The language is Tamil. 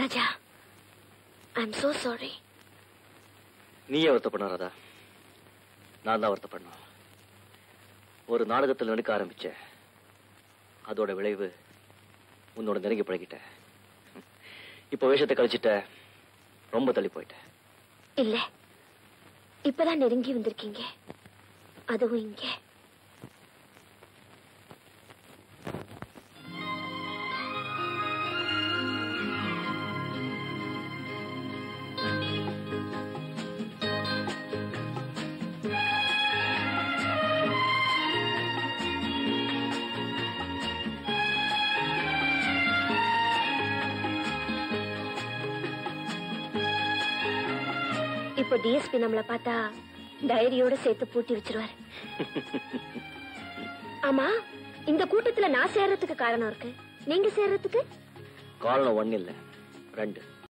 Raja I am so sorry நீயே வருத்தப்பட ராதா நான் தான் வருத்தப்படணும் ஒரு நாடகத்தில் நடிக்க ஆரம்பிச்சேன் அதோட விளைவு உன்னோட நெருங்கி பழகிட்ட இப்போ வேஷத்தை கழிச்சிட்ட ரொம்ப தள்ளி போயிட்ட இல்ல இப்பதான் நெருங்கி வந்திருக்கீங்க அதுவும் இங்க இப்போ டிஎஸ்பி நம்மள பார்த்தா டைரியோட சேர்த்து பூட்டி வச்சிருவாரு ஆமா இந்த கூட்டத்துல நான் சேர்றதுக்கு காரணம் இருக்கு நீங்க சேர்றதுக்கு காரணம் ஒன்னு இல்ல ரெண்டு